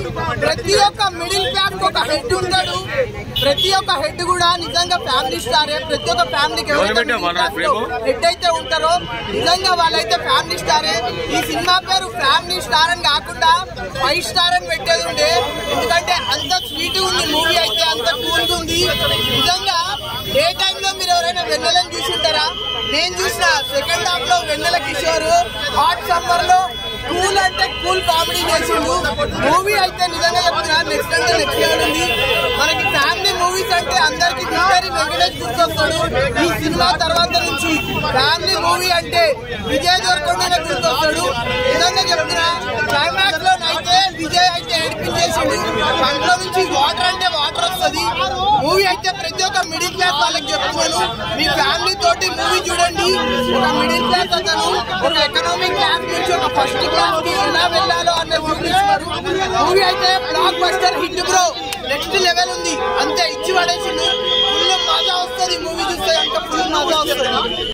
ప్రతి ఒక్క middle class ఒక హెడ్ ఉంటాడు ప్రతి ఒక్క హెడ్ కూడా నిజంగా ఫ్యామిలీ స్టారే ప్రతి ఒక్క ఫ్యామిలీకి హెడ్ అయితే ఉంటారో నిజంగా వాళ్ళైతే ఫ్యామిలీ స్టారే ఈ సినిమా పేరు ఫ్యామిలీ స్టార్ అని కాకుండా ఫైవ్ స్టార్ అని పెట్టేది ఉండే ఎందుకంటే అంత స్వీట్ ఉంది మూవీ అయితే అంత కూల్ ఉంది నిజంగా ఏ టైంలో మీరు ఎవరైనా వెన్నెలని చూసింటారా నేను చూసిన సెకండ్ హాఫ్ లో వెన్నెల కిషోర్ హాట్ సమ్మర్ లో కూల్ అంటే కూల్ కామెడీ చేసిండు మూవీ అయితే నిజంగా చెప్తున్నా నెక్స్ట్ అంటే నెక్స్ట్ లెవెల్ ఉంది మనకి ఫ్యామిలీ మూవీస్ అంటే అందరికి విజయ్ వెంకటేష్ గుర్తొస్తాడు ఈ సినిమా తర్వాత నుంచి ఫ్యామిలీ మూవీ అంటే విజయ్ దేవరకొండనే గుర్తొస్తాడు నిజంగా చెప్తున్నా క్లైమాక్స్ లో అయితే విజయ్ అయితే ఏడిపించేసిండు దాంట్లో నుంచి వాటర్ అంటే వాటర్ వస్తుంది మూవీ అయితే ప్రతి ఒక్క మిడిల్ క్లాస్ వాళ్ళకి చెప్తున్నాను మీ ఫ్యామిలీ తోటి మూవీ చూడండి ఒక మిడిల్ క్లాస్ అతను ఒక ఎకనామిక్ క్లాస్ నుంచి ఒక ఫస్ట్ క్లాస్ కి ఎలా వెళ్ళాలో అనే చూపిస్తున్నారు మూవీ అయితే blockbuster hit bro next level ఉంది అంతే ఇచ్చి పడేసిండు ఫుల్ మజా వస్తుంది మూవీ చూస్తే అంత ఫుల్ మజా వస్తుంది